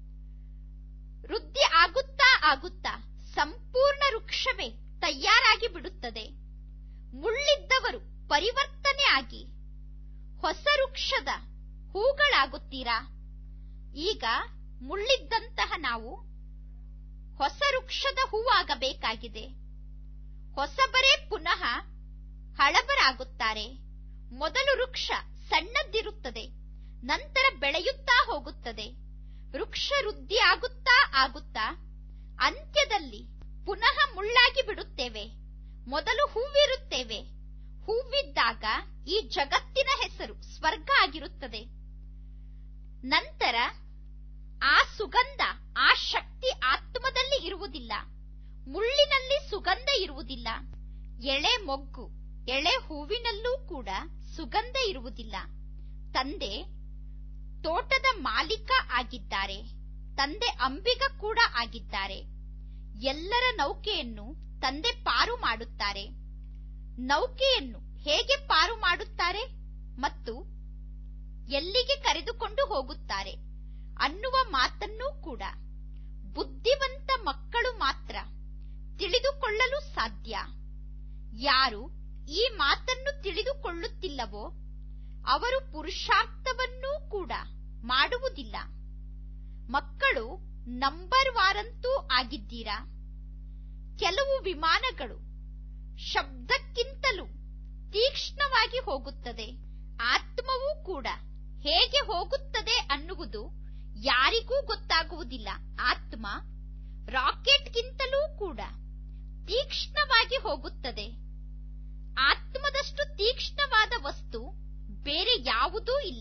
ವೃದ್ಧಿ ಆಗುತ್ತಾ ಆಗುತ್ತಾ ಸಂಪೂರ್ಣ ವೃಕ್ಷವೇ ತಯಾರಾಗಿ ಬಿಡುತ್ತದೆ ಮುಳ್ಳಿದ್ದವರು ಪರಿವರ್ತನೆ ಆಗಿ ಹೊಸ ವೃಕ್ಷದ ಹೂಗಳಾಗುತ್ತೀರಾ ಈಗ ಮುಳ್ಳಿದ್ದಂತಹ ನಾವು ಹೊಸ ವೃಕ್ಷದ ಹೂವಾಗಬೇಕಾಗಿದೆ ಹೊಸಬರೇ ಪುನಃ ಹಳಬರಾಗುತ್ತಾರೆ ಮೊದಲು ವೃಕ್ಷ ಸಣ್ಣದಿರುತ್ತದೆ ನಂತರ ಬೆಳೆಯುತ್ತಾ ಹೋಗುತ್ತದೆ ವೃಕ್ಷ ವೃದ್ಧಿ ಆಗುತ್ತಾ ಆಗುತ್ತಾ ಅಂತ್ಯದಲ್ಲಿ ಪುನಃ ಮುಳ್ಳಾಗಿ ಬಿಡುತ್ತೇವೆ ಮೊದಲು ಹೂವಿರುತ್ತೇವೆ ಹೂವಿದ್ದಾಗ ಈ ಜಗತ್ತಿನ ಹೆಸರು ಸ್ವರ್ಗ ಆಗಿರುತ್ತದೆ ನಂತರ ಆ ಸುಗಂಧ ಆ ಶಕ್ತಿ ಆತ್ಮದಲ್ಲಿ ಇರುವುದಿಲ್ಲ ಮುಳ್ಳಿನಲ್ಲಿ ಸುಗಂಧ ಇರುವುದಿಲ್ಲ ಎಳೆ ಮೊಗ್ಗು ಎಳೆ ಹೂವಿನಲ್ಲೂ ಕೂಡ ಸುಗಂಧ ಇರುವುದಿಲ್ಲ ತಂದೆ ತೋಟದ ಮಾಲೀಕ ಆಗಿದ್ದಾರೆ ತಂದೆ ಅಂಬಿಗ ಕೂಡ ಆಗಿದ್ದಾರೆ ಎಲ್ಲರ ನೌಕೆಯನ್ನು ತಂದೆ ಪಾರು ಮಾಡುತ್ತಾರೆ ನೌಕೆಯನ್ನು ಹೇಗೆ ಪಾರು ಮಾಡುತ್ತಾರೆ ಮತ್ತು ಎಲ್ಲಿಗೆ ಕರೆದುಕೊಂಡು ಹೋಗುತ್ತಾರೆ ಅನ್ನುವ ಮಾತನ್ನೂ ಕೂಡ ಬುದ್ಧಿವಂತ ಮಕ್ಕಳು ಮಾತ್ರ ತಿಳಿದುಕೊಳ್ಳಲು ಸಾಧ್ಯ ಯಾರು ಈ ಮಾತನ್ನು ತಿಳಿದುಕೊಳ್ಳುತ್ತಿಲ್ಲವೋ ಅವರು ಪುರುಷಾರ್ಥವನ್ನೂ ಕೂಡ ಮಾಡುವುದಿಲ್ಲ ಮಕ್ಕಳು ನಂಬರ್ ವಾರಂತೂ ಆಗಿದ್ದೀರಾ ಕೆಲವು ವಿಮಾನಗಳು ಶಬ್ದಕ್ಕಿಂತಲೂ ತೀಕ್ಷ್ಣವಾಗಿ ಹೋಗುತ್ತದೆ ಆತ್ಮವೂ ಕೂಡ ಹೇಗೆ ಹೋಗುತ್ತದೆ ಅನ್ನುವುದು ಯಾರಿಗೂ ಗೊತ್ತಾಗುವುದಿಲ್ಲ ಆತ್ಮ ರಾಕೆಟ್ಗಿಂತಲೂ ಕೂಡ ತೀಕ್ಷ್ಣವಾಗಿ ಹೋಗುತ್ತದೆ ಆತ್ಮದಷ್ಟು ತೀಕ್ಷ್ಣವಾದ ವಸ್ತು ಬೇರೆ ಯಾವುದೂ ಇಲ್ಲ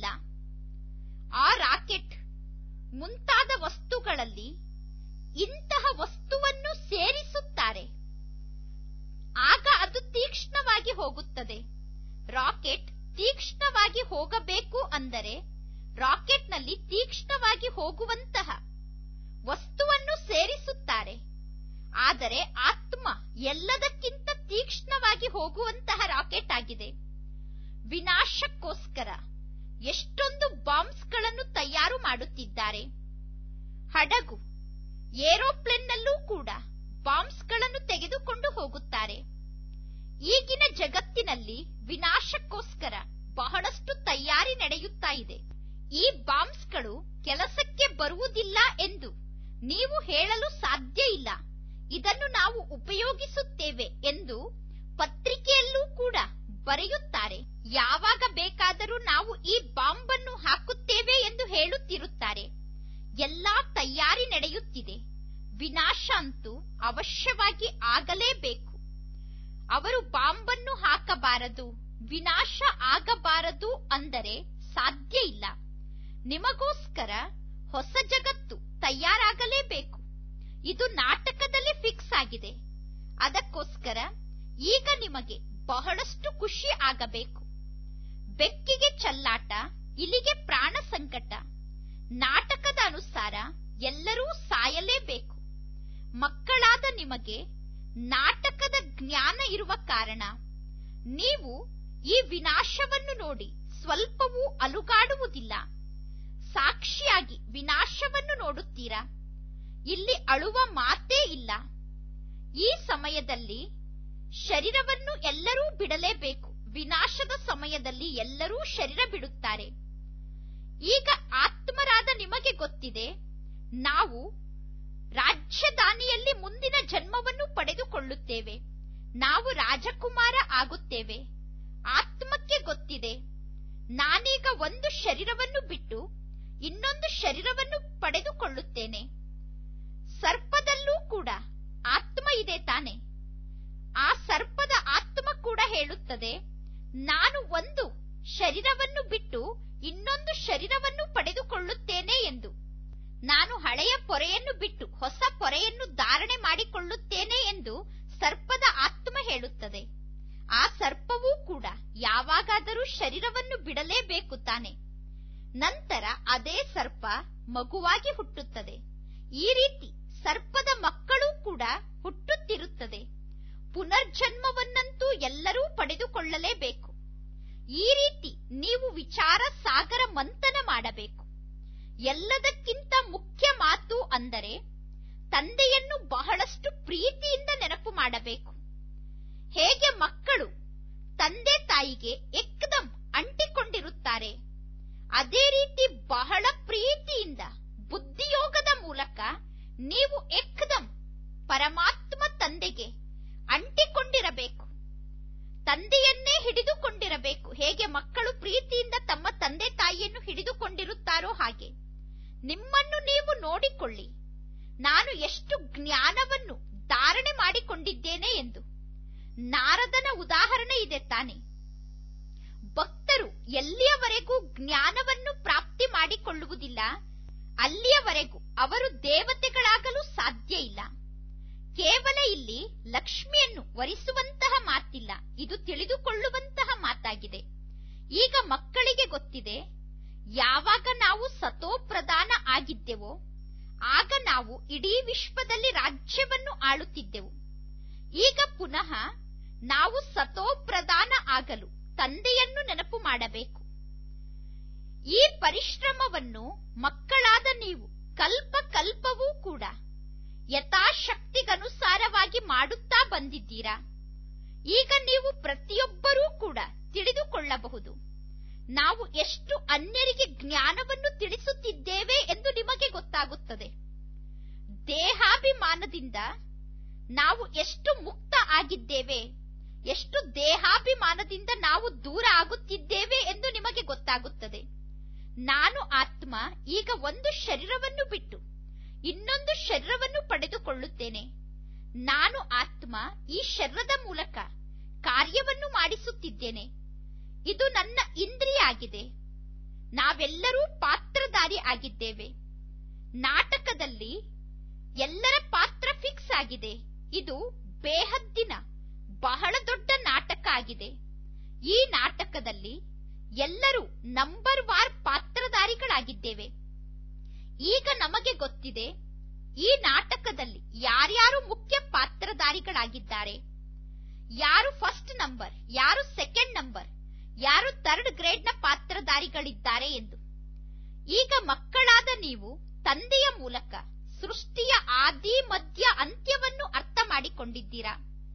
ಆ ರಾಕೆಟ್ ಮುಂತಾದ ವಸ್ತುಗಳಲ್ಲಿ ಇಂತಹ ವಸ್ತುವನ್ನು ಸೇರಿಸುತ್ತಾರೆ ಆಗ ಅದು ತೀಕ್ಷ್ಣವಾಗಿ ಹೋಗುತ್ತದೆ ರಾಕೆಟ್ ತೀಕ್ಷ್ಣವಾಗಿ ಹೋಗಬೇಕು ಅಂದರೆ ರಾಕೆಟ್ನಲ್ಲಿ ತೀಕ್ಷ್ಣವಾಗಿ ಹೋಗುವಂತಹ ವಸ್ತುವನ್ನು ಸೇರಿಸುತ್ತಾರೆ ಆದರೆ ಆತ್ಮ ಎಲ್ಲದಕ್ಕಿಂತ ತೀಕ್ಷ್ಣವಾಗಿ ಹೋಗುವಂತಹ ರಾಕೆಟ್ ಆಗಿದೆ ವಿನಾಶಕ್ಕೋಸ್ಕರ ಎಷ್ಟೊಂದು ಬಾಂಬ್ಸ್ಗಳನ್ನು ತಯಾರು ಮಾಡುತ್ತಿದ್ದಾರೆ ಹಡಗು ಏರೋಪ್ಲೇನ್ನಲ್ಲೂ ಕೂಡ ಬಾಂಬ್ಸ್ಗಳನ್ನು ತೆಗೆದುಕೊಂಡು ಹೋಗುತ್ತಾರೆ ಈಗಿನ ಜಗತ್ತಿನಲ್ಲಿ ವಿನಾಶಕ್ಕೋಸ್ಕರ ಬಹಳಷ್ಟು ತಯಾರಿ ನಡೆಯುತ್ತಾ ಇದೆ ಈ ಬಾಂಬ್ಸ್ಗಳು ಕೆಲಸಕ್ಕೆ ಬರುವುದಿಲ್ಲ ಎಂದು ನೀವು ಹೇಳಲು ಸಾಧ್ಯ ಇಲ್ಲ ಇದನ್ನು ನಾವು ಉಪಯೋಗಿಸುತ್ತೇವೆ ಎಂದು ಪತ್ರಿಕೆಯಲ್ಲೂ ಕೂಡ ಬರೆಯುತ್ತಾರೆ ಯಾವಾಗ ಬೇಕಾದರೂ ನಾವು ಈ ಬಾಂಬ್ ಅನ್ನು ಹಾಕುತ್ತೇವೆ ಎಂದು ಹೇಳುತ್ತಿರುತ್ತಾರೆ ಎಲ್ಲಾ ತಯಾರಿ ನಡೆಯುತ್ತಿದೆ ವಿನಾಶ ಅಂತೂ ಅವಶ್ಯವಾಗಿ ಆಗಲೇಬೇಕು ಅವರು ಬಾಂಬನ್ನು ಹಾಕಬಾರದು ವಿನಾಶ ಆಗಬಾರದು ಅಂದರೆ ಸಾಧ್ಯ ಇಲ್ಲ ನಿಮಗೋಸ್ಕರ ಹೊಸ ಜಗತ್ತು ತಯಾರಾಗಲೇಬೇಕು ಇದು ನಾಟಕದಲ್ಲಿ ಫಿಕ್ಸ್ ಆಗಿದೆ ಅದಕ್ಕೋಸ್ಕರ ಈಗ ನಿಮಗೆ ಬಹಳಷ್ಟು ಖುಷಿ ಆಗಬೇಕು ಬೆಕ್ಕಿಗೆ ಚಲ್ಲಾಟ ಇಲಿಗೆ ಪ್ರಾಣ ಸಂಕಟ ನಾಟಕದ ಅನುಸಾರ ಎಲ್ಲರೂ ಸಾಯಲೇಬೇಕು ಮಕ್ಕಳಾದ ನಿಮಗೆ ನಾಟಕದ ಜ್ಞಾನ ಇರುವ ಕಾರಣ ನೀವು ಈ ವಿನಾಶವನ್ನು ನೋಡಿ ಸ್ವಲ್ಪವೂ ಅಲುಗಾಡುವುದಿಲ್ಲ ಸಾಕ್ಷಿಯಾಗಿ ವಿನಾಶವನ್ನು ನೋಡುತ್ತೀರಾ ಇಲ್ಲಿ ಅಳುವ ಮಾತೇ ಇಲ್ಲ ಈ ಸಮಯದಲ್ಲಿ ಶರೀರವನ್ನು ಎಲ್ಲರೂ ಬಿಡಲೇಬೇಕು ವಿನಾಶದ ಸಮಯದಲ್ಲಿ ಎಲ್ಲರೂ ಶರೀರ ಬಿಡುತ್ತಾರೆ ಈಗ ಆತ್ಮರಾದ ನಿಮಗೆ ಗೊತ್ತಿದೆ ನಾವು ರಾಜ್ಯದಾನಿಯಲ್ಲಿ ಮುಂದಿನ ಜನ್ಮವನ್ನು ಪಡೆದುಕೊಳ್ಳುತ್ತೇವೆ ನಾವು ರಾಜಕುಮಾರ ಆಗುತ್ತೇವೆ ಆತ್ಮಕ್ಕೆ ಗೊತ್ತಿದೆ ನಾನೀಗ ಒಂದು ಶರೀರವನ್ನು ಬಿಟ್ಟು ಇನ್ನೊಂದು ಶರೀರವನ್ನು ಪಡೆದುಕೊಳ್ಳುತ್ತೇನೆ ಸರ್ಪದಲ್ಲೂ ಕೂಡ ಆತ್ಮ ಇದೆ ತಾನೆ ಆ ಸರ್ಪದ ಆತ್ಮ ಕೂಡ ಹೇಳುತ್ತದೆ ನಾನು ಒಂದು ಶರೀರವನ್ನು ಬಿಟ್ಟು ಇನ್ನೊಂದು ಶರೀರವನ್ನು ಪಡೆದುಕೊಳ್ಳುತ್ತೇನೆ ಎಂದು ನಾನು ಹಳೆಯ ಪೊರೆಯನ್ನು ಬಿಟ್ಟು ಹೊಸ ಪೊರೆಯನ್ನು ಧಾರಣೆ ಮಾಡಿಕೊಳ್ಳುತ್ತೇನೆ ಎಂದು ಸರ್ಪದ ಆತ್ಮ ಹೇಳುತ್ತದೆ ಆ ಸರ್ಪವೂ ಕೂಡ ಯಾವಾಗಾದರೂ ಶರೀರವನ್ನು ಬಿಡಲೇಬೇಕು ತಾನೆ ನಂತರ ಅದೇ ಸರ್ಪ ಮಗುವಾಗಿ ಹುಟ್ಟುತ್ತದೆ ಈ ರೀತಿ ಸರ್ಪದ ಮಕ್ಕಳೂ ಕೂಡ ಹುಟ್ಟುತ್ತಿರುತ್ತದೆ ಪುನರ್ಜನ್ಮವನ್ನಂತೂ ಎಲ್ಲರೂ ಪಡೆದುಕೊಳ್ಳಲೇಬೇಕು ಈ ರೀತಿ ನೀವು ವಿಚಾರ ಸಾಗರ ಮಂಥನ ಮಾಡಬೇಕು ಎಲ್ಲದಕ್ಕಿಂತ ಮುಖ್ಯ ಮಾತು ಅಂದರೆ ತಂದೆಯನ್ನು ಬಹಳಷ್ಟು ಪ್ರೀತಿಯಿಂದ ನೆನಪು ಮಾಡಬೇಕು ಹೇಗೆ ಮಕ್ಕಳು ತಂದೆ ತಾಯಿಗೆ ಎಕ್ದಂ ಅಂಟಿಕೊಂಡಿರುತ್ತಾರೆ ಅದೇ ರೀತಿ ಬಹಳ ಪ್ರೀತಿಯಿಂದ ಬುದ್ಧಿಯೋಗದ ಮೂಲಕ ನೀವು ಎಕ್ದಂ ಪರಮಾತ್ಮ ತಂದೆಗೆ ಅಂಟಿಕೊಂಡಿರಬೇಕು ತಂದೆಯನ್ನೇ ಹಿಡಿದುಕೊಂಡಿರಬೇಕು ಹೇಗೆ ಮಕ್ಕಳು ಪ್ರೀತಿಯಿಂದ ತಮ್ಮ ತಂದೆ ತಾಯಿಯನ್ನು ಹಿಡಿದುಕೊಂಡಿರುತ್ತಾರೋ ಹಾಗೆ ನಿಮ್ಮನ್ನು ನೀವು ನೋಡಿಕೊಳ್ಳಿ ನಾನು ಎಷ್ಟು ಜ್ಞಾನವನ್ನು ಧಾರಣೆ ಮಾಡಿಕೊಂಡಿದ್ದೇನೆ ಎಂದು ನಾರದನ ಉದಾಹರಣೆ ಇದೆ ತಾನೆ ಭಕ್ತರು ಎಲ್ಲಿಯವರೆಗೂ ಜ್ಞಾನವನ್ನು ಪ್ರಾಪ್ತಿ ಮಾಡಿಕೊಳ್ಳುವುದಿಲ್ಲ ಅಲ್ಲಿಯವರೆಗೂ ಅವರು ದೇವತೆಗಳಾಗಲು ಸಾಧ್ಯ ಇಲ್ಲ ಕೇವಲ ಇಲ್ಲಿ ಲಕ್ಷ್ಮಿಯನ್ನು ವರಿಸುವಂತಹ ಮಾತಿಲ್ಲ ಇದು ತಿಳಿದುಕೊಳ್ಳುವಂತಹ ಮಾತಾಗಿದೆ ಈಗ ಮಕ್ಕಳಿಗೆ ಗೊತ್ತಿದೆ ಯಾವಾಗ ನಾವು ಸತೋಪ್ರಧಾನ ಆಗಿದ್ದೆವೋ ಆಗ ನಾವು ಇಡೀ ವಿಶ್ವದಲ್ಲಿ ರಾಜ್ಯವನ್ನು ಆಳುತ್ತಿದ್ದೆವು ಈಗ ಪುನಃ ನಾವು ಸತೋಪ್ರಧಾನ ಆಗಲು ತಂದೆಯನ್ನು ನೆನಪು ಮಾಡಬೇಕು ಈ ಪರಿಶ್ರಮವನ್ನು ಮಕ್ಕಳಾದ ನೀವು ಕಲ್ಪ ಕಲ್ಪವೂ ಕೂಡ ಯಥಾಶಕ್ತಿಗನುಸಾರವಾಗಿ ಮಾಡುತ್ತಾ ಬಂದಿದ್ದೀರಾ ಈಗ ನೀವು ಪ್ರತಿಯೊಬ್ಬರೂ ಕೂಡ ತಿಳಿದುಕೊಳ್ಳಬಹುದು ನಾವು ಎಷ್ಟು ಅನ್ಯರಿಗೆ ಜ್ಞಾನವನ್ನು ತಿಳಿಸುತ್ತಿದ್ದೇವೆ ಎಂದು ನಿಮಗೆ ಗೊತ್ತಾಗುತ್ತದೆ ದೇಹಾಭಿಮಾನದಿಂದ ನಾವು ಎಷ್ಟು ಮುಕ್ತ ಆಗಿದ್ದೇವೆ ಎಷ್ಟು ದೇಹಾಭಿಮಾನದಿಂದ ನಾವು ದೂರ ಆಗುತ್ತಿದ್ದೇವೆ ಎಂದು ನಿಮಗೆ ಗೊತ್ತಾಗುತ್ತದೆ ನಾನು ಆತ್ಮ ಈಗ ಒಂದು ಶರೀರವನ್ನು ಬಿಟ್ಟು ಇನ್ನೊಂದು ಶರೀರವನ್ನು ಪಡೆದುಕೊಳ್ಳುತ್ತೇನೆ ನಾನು ಆತ್ಮ ಈ ಶರೀರದ ಮೂಲಕ ಕಾರ್ಯವನ್ನು ಮಾಡಿಸುತ್ತಿದ್ದೇನೆ ಇದು ನನ್ನ ಇಂದ್ರಿಯ ಆಗಿದೆ ನಾವೆಲ್ಲರೂ ಪಾತ್ರಧಾರಿ ಆಗಿದ್ದೇವೆ ನಾಟಕದಲ್ಲಿ ಎಲ್ಲರ ಪಾತ್ರ ಫಿಕ್ಸ್ ಆಗಿದೆ ಇದು ಬೇಹದ್ದಿನ ಬಹಳ ದೊಡ್ಡ ನಾಟಕ ಆಗಿದೆ ಈ ನಾಟಕದಲ್ಲಿ ಎಲ್ಲರೂ ನಂಬರ್ ವಾರ್ ಪಾತ್ರಧಾರಿಗಳಾಗಿದ್ದೇವೆ ಈಗ ನಮಗೆ ಗೊತ್ತಿದೆ ಈ ನಾಟಕದಲ್ಲಿ ಯಾರ್ಯಾರು ಮುಖ್ಯ ಪಾತ್ರಧಾರಿಗಳಾಗಿದ್ದಾರೆ ಯಾರು ಫಸ್ಟ್ ನಂಬರ್ ಯಾರು ಸೆಕೆಂಡ್ ನಂಬರ್ ಯಾರು ಥರ್ಡ್ ಗ್ರೇಡ್ನ ಪಾತ್ರಧಾರಿಗಳಿದ್ದಾರೆ ಎಂದು ಈಗ ಮಕ್ಕಳಾದ ನೀವು ತಂದೆಯ ಮೂಲಕ ಸೃಷ್ಟಿಯ ಆದಿ ಮಧ್ಯ ಅಂತ್ಯವನ್ನು ಅರ್ಥ ಮಾಡಿಕೊಂಡಿದ್ದೀರಾ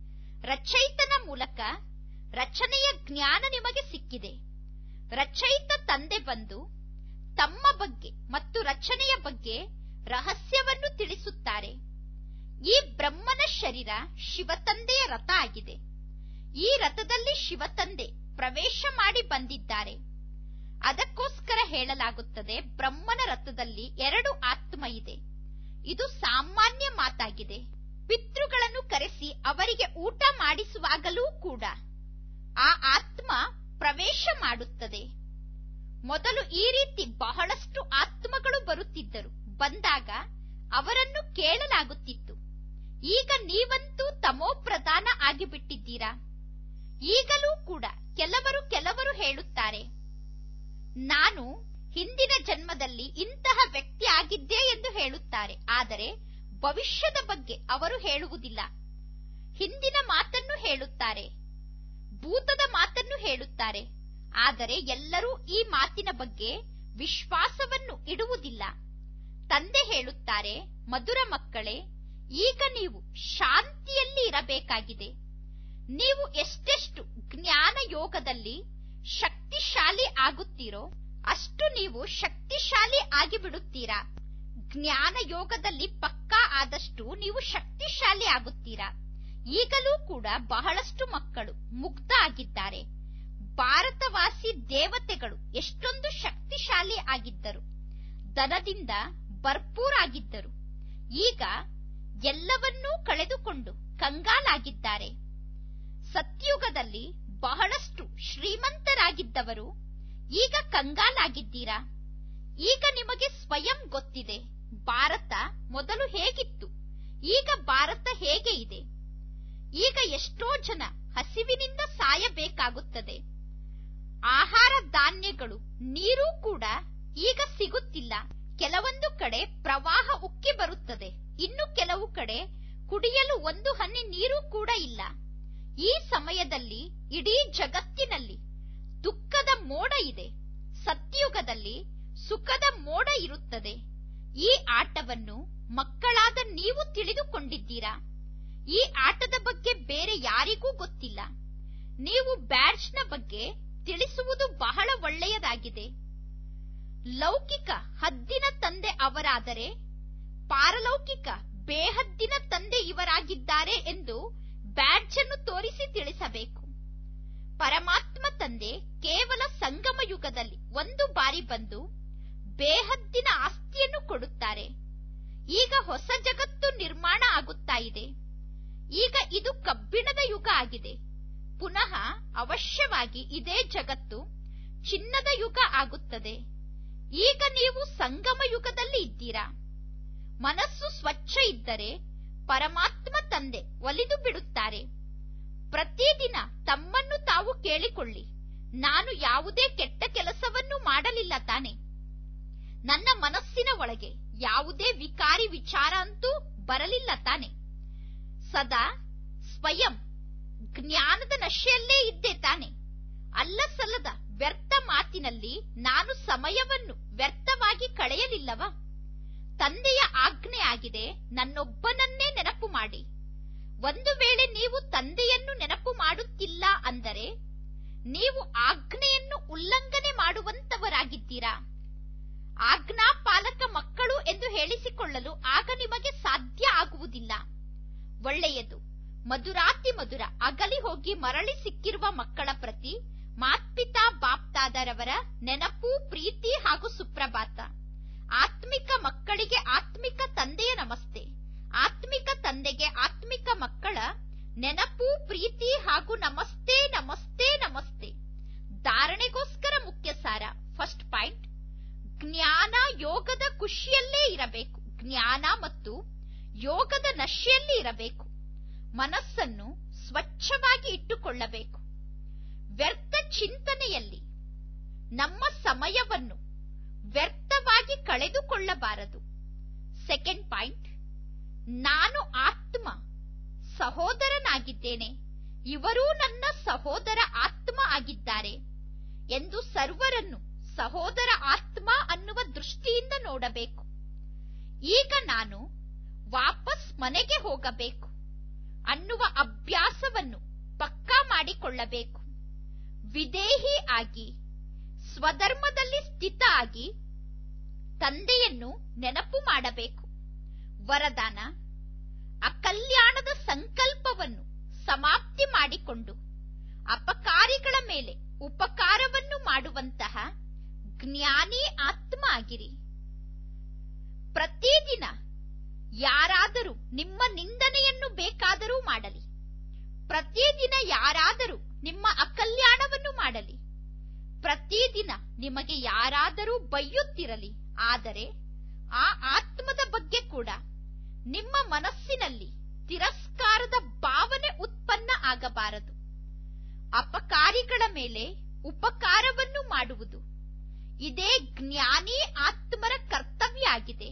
ರಚಯಿತನ ಮೂಲಕ ರಚನೆಯ ಜ್ಞಾನ ನಿಮಗೆ ಸಿಕ್ಕಿದೆ ರಚಯಿತ ತಂದೆ ಬಂದು ತಮ್ಮ ಬಗ್ಗೆ ಮತ್ತು ರಚನೆಯ ಬಗ್ಗೆ ರಹಸ್ಯವನ್ನು ತಿಳಿಸುತ್ತಾರೆ ಈ ಬ್ರಹ್ಮನ ಶರೀರ ಶಿವತಂದೆಯ ರಥ ಆಗಿದೆ ಈ ರಥದಲ್ಲಿ ಶಿವತಂದೆ ಪ್ರವೇಶ ಮಾಡಿ ಬಂದಿದ್ದಾರೆ ಅದಕ್ಕೋಸ್ಕರ ಹೇಳಲಾಗುತ್ತದೆ ಬ್ರಹ್ಮನ ರಥದಲ್ಲಿ ಎರಡು ಆತ್ಮ ಇದೆ ಇದು ಸಾಮಾನ್ಯ ಮಾತಾಗಿದೆ ಪಿತೃಗಳನ್ನು ಕರೆಸಿ ಅವರಿಗೆ ಊಟ ಮಾಡಿಸುವಾಗಲೂ ಕೂಡ ಆ ಆತ್ಮ ಪ್ರವೇಶ ಮಾಡುತ್ತದೆ ಮೊದಲು ಈ ರೀತಿ ಬಹಳಷ್ಟು ಆತ್ಮಗಳು ಬರುತ್ತಿದ್ದರು ಬಂದಾಗ ಅವರನ್ನು ಕೇಳಲಾಗುತ್ತಿತ್ತು ಈಗ ನೀವಂತೂ ತಮೋಪ್ರಧಾನ ಆಗಿಬಿಟ್ಟಿದ್ದೀರಾ ಈಗಲೂ ಕೂಡ ಕೆಲವರು ಕೆಲವರು ಹೇಳುತ್ತಾರೆ ನಾನು ಹಿಂದಿನ ಜನ್ಮದಲ್ಲಿ ಇಂತಹ ವ್ಯಕ್ತಿ ಆಗಿದ್ದೆ ಎಂದು ಹೇಳುತ್ತಾರೆ ಆದರೆ ಭವಿಷ್ಯದ ಬಗ್ಗೆ ಅವರು ಹೇಳುವುದಿಲ್ಲ ಹಿಂದಿನ ಮಾತನ್ನು ಹೇಳುತ್ತಾರೆ ಭೂತದ ಮಾತನ್ನು ಹೇಳುತ್ತಾರೆ ಆದರೆ ಎಲ್ಲರೂ ಈ ಮಾತಿನ ಬಗ್ಗೆ ವಿಶ್ವಾಸವನ್ನು ಇಡುವುದಿಲ್ಲ ತಂದೆ ಹೇಳುತ್ತಾರೆ ಮಧುರ ಮಕ್ಕಳೇ ಈಗ ನೀವು ಶಾಂತಿಯಲ್ಲಿ ಇರಬೇಕಾಗಿದೆ ನೀವು ಎಷ್ಟೆಷ್ಟು ಜ್ಞಾನ ಯೋಗದಲ್ಲಿ ಶಕ್ತಿಶಾಲಿ ಆಗುತ್ತೀರೋ ಅಷ್ಟು ನೀವು ಶಕ್ತಿಶಾಲಿ ಆಗಿಬಿಡುತ್ತೀರಾ ಜ್ಞಾನ ಯೋಗದಲ್ಲಿ ಪಕ್ಕಾ ಆದಷ್ಟು ನೀವು ಶಕ್ತಿಶಾಲಿ ಆಗುತ್ತೀರಾ ಈಗಲೂ ಕೂಡ ಬಹಳಷ್ಟು ಮಕ್ಕಳು ಮುಗ್ಧ ಆಗಿದ್ದಾರೆ ಭಾರತವಾಸಿ ದೇವತೆಗಳು ಎಷ್ಟೊಂದು ಶಕ್ತಿಶಾಲಿ ಆಗಿದ್ದರು ದನದಿಂದ ಭರ್ಪೂರಾಗಿದ್ದರು ಈಗ ಎಲ್ಲವನ್ನೂ ಕಳೆದುಕೊಂಡು ಕಂಗಾಲಾಗಿದ್ದಾರೆ ಸತ್ಯುಗದಲ್ಲಿ ಬಹಳಷ್ಟು ಶ್ರೀಮಂತರಾಗಿದ್ದವರು ಈಗ ಕಂಗಾಲಾಗಿದ್ದೀರಾ ಈಗ ನಿಮಗೆ ಸ್ವಯಂ ಗೊತ್ತಿದೆ ಭಾರತ ಮೊದಲು ಹೇಗಿತ್ತು ಈಗ ಭಾರತ ಹೇಗೆ ಇದೆ ಈಗ ಎಷ್ಟೋ ಜನ ಹಸಿವಿನಿಂದ ಸಾಯಬೇಕಾಗುತ್ತದೆ ಆಹಾರ ಧಾನ್ಯಗಳು ನೀರು ಕೂಡ ಈಗ ಸಿಗುತ್ತಿಲ್ಲ ಕೆಲವೊಂದು ಕಡೆ ಪ್ರವಾಹ ಉಕ್ಕಿ ಬರುತ್ತದೆ ಇನ್ನು ಕೆಲವು ಕಡೆ ಕುಡಿಯಲು ಒಂದು ಹನಿ ನೀರು ಕೂಡ ಇಲ್ಲ ಈ ಸಮಯದಲ್ಲಿ ಇಡೀ ಜಗತ್ತಿನಲ್ಲಿ ದುಃಖದ ಮೋಡ ಇದೆ ಸತ್ಯುಗದಲ್ಲಿ ಸುಖದ ಮೋಡ ಇರುತ್ತದೆ ಈ ಆಟವನ್ನು ಮಕ್ಕಳಾದ ನೀವು ತಿಳಿದುಕೊಂಡಿದ್ದೀರಾ ಈ ಆಟದ ಬಗ್ಗೆ ಬೇರೆ ಯಾರಿಗೂ ಗೊತ್ತಿಲ್ಲ ನೀವು ಬ್ಯಾಡ್ಜ್ನ ಬಗ್ಗೆ ತಿಳಿಸುವುದು ಬಹಳ ಒಳ್ಳೆಯದಾಗಿದೆ ಲೌಕಿಕ ಹದ್ದಿನ ತಂದೆ ಅವರಾದರೆ ಪಾರಲೌಕಿಕ ಬೇಹದ್ದಿನ ತಂದೆ ಇವರಾಗಿದ್ದಾರೆ ಎಂದು ಬ್ಯಾಡ್ಜ್ ಅನ್ನು ತೋರಿಸಿ ತಿಳಿಸಬೇಕು ಪರಮಾತ್ಮ ತಂದೆ ಕೇವಲ ಸಂಗಮ ಯುಗದಲ್ಲಿ ಒಂದು ಬಾರಿ ಬಂದು ಬೇಹದ್ದಿನ ಆಸ್ತಿಯನ್ನು ಕೊಡುತ್ತಾರೆ ಈಗ ಹೊಸ ಜಗತ್ತು ನಿರ್ಮಾಣ ಆಗುತ್ತಾ ಇದೆ ಈಗ ಇದು ಕಬ್ಬಿಣದ ಯುಗ ಆಗಿದೆ ಪುನಃ ಅವಶ್ಯವಾಗಿ ಇದೇ ಜಗತ್ತು ಚಿನ್ನದ ಯುಗ ಆಗುತ್ತದೆ ಈಗ ನೀವು ಸಂಗಮ ಯುಗದಲ್ಲಿ ಇದ್ದೀರಾ ಮನಸ್ಸು ಸ್ವಚ್ಛ ಇದ್ದರೆ ಪರಮಾತ್ಮ ತಂದೆ ಒಲಿದು ಬಿಡುತ್ತಾರೆ ಪ್ರತಿದಿನ ತಮ್ಮನ್ನು ತಾವು ಕೇಳಿಕೊಳ್ಳಿ ನಾನು ಯಾವುದೇ ಕೆಟ್ಟ ಕೆಲಸವನ್ನು ಮಾಡಲಿಲ್ಲ ತಾನೆ ನನ್ನ ಮನಸ್ಸಿನ ಒಳಗೆ ಯಾವುದೇ ವಿಕಾರಿ ವಿಚಾರ ಅಂತೂ ಬರಲಿಲ್ಲ ತಾನೆ ಸದಾ ಸ್ವಯಂ ಜ್ಞಾನದ ನಶೆಯಲ್ಲೇ ಇದ್ದೆ ತಾನೆ ಅಲ್ಲ ಸಲ್ಲದ ವ್ಯರ್ಥ ಮಾತಿನಲ್ಲಿ ನಾನು ಸಮಯವನ್ನು ವ್ಯರ್ಥವಾಗಿ ಕಳೆಯಲಿಲ್ಲವಾ ತಂದೆಯ ಆಜ್ಞೆ ಆಗಿದೆ ನನ್ನೊಬ್ಬನನ್ನೇ ನೆನಪು ಮಾಡಿ ಒಂದು ವೇಳೆ ನೀವು ತಂದೆಯನ್ನು ನೆನಪು ಮಾಡುತ್ತಿಲ್ಲ ಅಂದರೆ ನೀವು ಆಜ್ಞೆಯನ್ನು ಉಲ್ಲಂಘನೆ ಮಾಡುವಂತವರಾಗಿದ್ದೀರಾ ಆಜ್ಞಾಪಾಲಕ ಮಕ್ಕಳು ಎಂದು ಹೇಳಿಸಿಕೊಳ್ಳಲು ಆಗ ನಿಮಗೆ ಸಾಧ್ಯ ಆಗುವುದಿಲ್ಲ ಒಳ್ಳೆಯದು ಮಧುರಾತಿ ಮಧುರ ಅಗಲಿ ಹೋಗಿ ಮರಳಿ ಸಿಕ್ಕಿರುವ ಮಕ್ಕಳ ಪ್ರತಿ ಮಾತ್ಪಿತಾ ಬಾಪ್ತಾದರವರ ನೆನಪು ಪ್ರೀತಿ ಹಾಗೂ ಸುಪ್ರಭಾತ ಆತ್ಮಿಕ ಮಕ್ಕಳಿಗೆ ಆತ್ಮಿಕ ತಂದೆಯ ನಮಸ್ತೆ ಆತ್ಮಿಕ ತಂದೆಗೆ ಆತ್ಮಿಕ ಮಕ್ಕಳ ನೆನಪು ಪ್ರೀತಿ ಹಾಗೂ ನಮಸ್ತೆ ನಮಸ್ತೆ ನಮಸ್ತೆ ಧಾರಣೆಗೋಸ್ಕರ ಮುಖ್ಯ ಸಾರ ಫಸ್ಟ್ ಪಾಯಿಂಟ್ ಜ್ಞಾನ ಯೋಗದ ಖುಷಿಯಲ್ಲೇ ಇರಬೇಕು ಜ್ಞಾನ ಮತ್ತು ಯೋಗದ ನಶೆಯಲ್ಲಿ ಇರಬೇಕು ಮನಸ್ಸನ್ನು ಸ್ವಚ್ಛವಾಗಿ ಇಟ್ಟುಕೊಳ್ಳಬೇಕು ವ್ಯರ್ಥ ಚಿಂತನೆಯಲ್ಲಿ ನಮ್ಮ ಸಮಯವನ್ನು ವ್ಯರ್ಥವಾಗಿ ಕಳೆದುಕೊಳ್ಳಬಾರದು ಸೆಕೆಂಡ್ ಪಾಯಿಂಟ್ ನಾನು ಆತ್ಮ ಸಹೋದರನಾಗಿದ್ದೇನೆ ಇವರೂ ನನ್ನ ಸಹೋದರ ಆತ್ಮ ಆಗಿದ್ದಾರೆ ಎಂದು ಸರ್ವರನ್ನು ಸಹೋದರ ಆತ್ಮ ಅನ್ನುವ ದೃಷ್ಟಿಯಿಂದ ನೋಡಬೇಕು ಈಗ ನಾನು ವಾಪಸ್ ಮನೆಗೆ ಹೋಗಬೇಕು ಅನ್ನುವ ಅಭ್ಯಾಸವನ್ನು ಪಕ್ಕಾ ಮಾಡಿಕೊಳ್ಳಬೇಕು ವಿದೇಹಿ ಆಗಿ ಸ್ವಧರ್ಮದಲ್ಲಿ ಸ್ಥಿತ ಆಗಿ ತಂದೆಯನ್ನು ನೆನಪು ಮಾಡಬೇಕು ವರದಾನ ಅಕಲ್ಯಾಣದ ಸಂಕಲ್ಪವನ್ನು ಸಮಾಪ್ತಿ ಮಾಡಿಕೊಂಡು ಅಪಕಾರಿಗಳ ಮೇಲೆ ಉಪಕಾರವನ್ನು ಮಾಡುವಂತಹ ಜ್ಞಾನಿ ಆತ್ಮ ಆಗಿರಿ ಪ್ರತಿದಿನ ಯಾರಾದರೂ ನಿಮ್ಮ ನಿಂದನೆಯನ್ನು ಬೇಕಾದರೂ ಮಾಡಲಿ ಪ್ರತಿದಿನ ಯಾರಾದರೂ ನಿಮ್ಮ ಅಕಲ್ಯಾಣವನ್ನು ಮಾಡಲಿ ಪ್ರತಿದಿನ ನಿಮಗೆ ಯಾರಾದರೂ ಬೈಯುತ್ತಿರಲಿ ಆದರೆ ಆ ಆತ್ಮದ ಬಗ್ಗೆ ಕೂಡ ನಿಮ್ಮ ಮನಸ್ಸಿನಲ್ಲಿ ತಿರಸ್ಕಾರದ ಭಾವನೆ ಉತ್ಪನ್ನ ಆಗಬಾರದು ಅಪಕಾರಿಗಳ ಮೇಲೆ ಉಪಕಾರವನ್ನು ಮಾಡುವುದು ಇದೇ ಜ್ಞಾನಿ ಆತ್ಮರ ಕರ್ತವ್ಯ ಆಗಿದೆ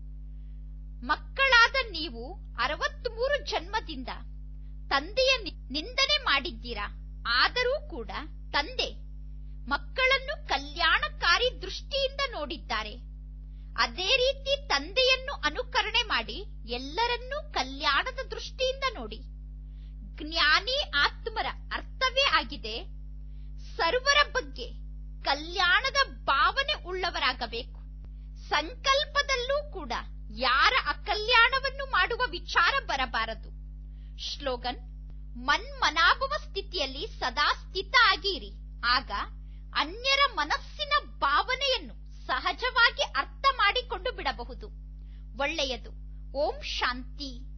ಮಕ್ಕಳಾದ ನೀವು ಅರವತ್ಮೂರು ಜನ್ಮದಿಂದ ತಂದೆಯ ನಿಂದನೆ ಮಾಡಿದ್ದೀರಾ ಆದರೂ ಕೂಡ ತಂದೆ ಮಕ್ಕಳನ್ನು ಕಲ್ಯಾಣಕಾರಿ ದೃಷ್ಟಿಯಿಂದ ನೋಡಿದ್ದಾರೆ ಅದೇ ರೀತಿ ತಂದೆಯನ್ನು ಅನುಕರಣೆ ಮಾಡಿ ಎಲ್ಲರನ್ನೂ ಕಲ್ಯಾಣದ ದೃಷ್ಟಿಯಿಂದ ನೋಡಿ ಜ್ಞಾನಿ ಆತ್ಮರ ಅರ್ಥವೇ ಆಗಿದೆ ಸರ್ವರ ಬಗ್ಗೆ ಕಲ್ಯಾಣದ ಭಾವನೆ ಉಳ್ಳವರಾಗಬೇಕು ಸಂಕಲ್ಪದಲ್ಲೂ ಕೂಡ ಯಾರ ಅಕಲ್ಯಾಣವನ್ನು ಮಾಡುವ ವಿಚಾರ ಬರಬಾರದು ಶ್ಲೋಗನ್ ಮನ್ಮನಾಭವ ಸ್ಥಿತಿಯಲ್ಲಿ ಸದಾ ಸ್ಥಿತ ಆಗಿರಿ ಆಗ ಅನ್ಯರ ಮನಸ್ಸಿನ ಭಾವನೆಯನ್ನು ಸಹಜವಾಗಿ ಅರ್ಥ ಮಾಡಿಕೊಂಡು ಬಿಡಬಹುದು ಒಳ್ಳೆಯದು ಓಂ ಶಾಂತಿ